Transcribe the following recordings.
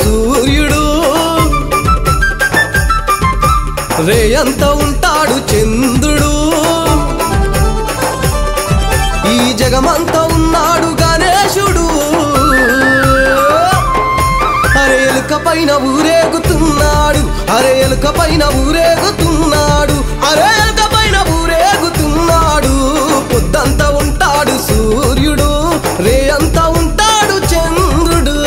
సూర్యుడు రేయంత ఉంటాడు చంద్రుడు ఈ జగమంతా ఉన్నాడు గణేశుడు అరే ఎలుక పైన ఊరేగుతున్నాడు అరే ఎలుక పైన ఊరేగుతున్నాడు అరే ఎలుక పైన ఊరేగుతున్నాడు పొద్దంతా ఉంటాడు సూర్యుడు రే అంతా ఉంటాడు చంద్రుడు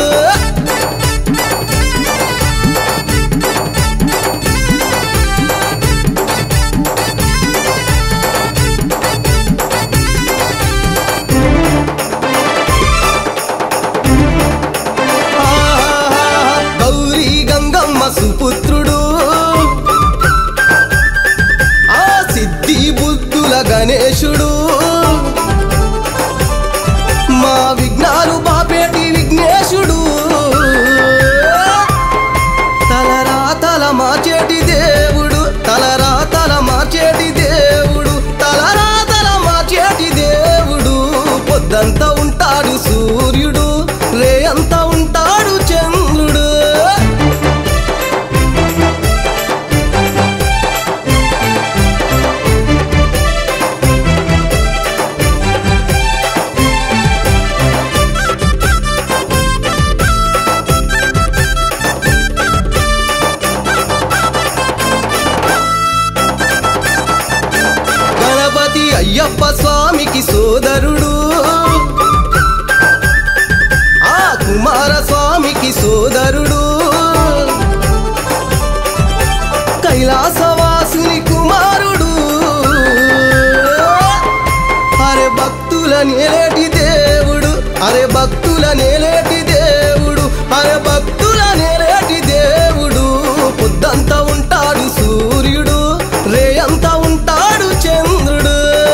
ఆహాహా, గౌరీ గంగమ్మ సుపుత్రుడు ఆ సిద్ధి బుద్ధుల గణేశుడు మా విఘ్నాలు బాపేటి విఘ్నేశుడు తలరా తల మార్చేటి దేవుడు తలరా తల మార్చేటి దేవుడు తలరా తల మార్చేటి దేవుడు పొద్దంతా ఉంటాడు సూర్యుడు రే అంతా ఉంటాడు చంద్రుడు గణపతి అయ్యప్ప స్వామికి సోదరుడు ఆ కుమార స్వామికి సోదరుడు కైలాసవాసుని కుమారుడు అరే భక్తుల నేలేటి దేవుడు అరే భక్తుల నేలేటి దేవుడు అరే భక్తుల నేలేటి దేవుడు పొద్దంతా ఉంటాడు సూర్యుడు రే అంతా ఉంటాడు చంద్రుడు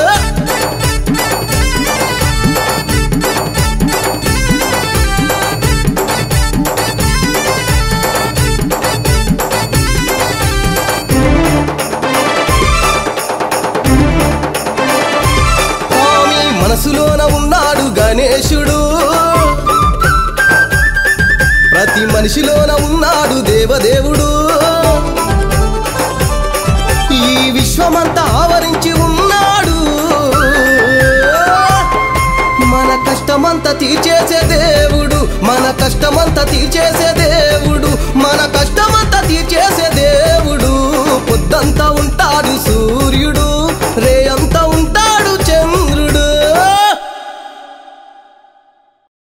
స్వామి మనసులోన ఉన్నాడు గణేశుడు ప్రతి మనిషిలోన ఉన్నాడు దేవదేవుడు ఈ విశ్వమంతా ఆవరించి ఉన్నాడు మన కష్టమంతా తీర్చేసే దేవుడు మన కష్టమంతా తీర్చేసే దేవుడు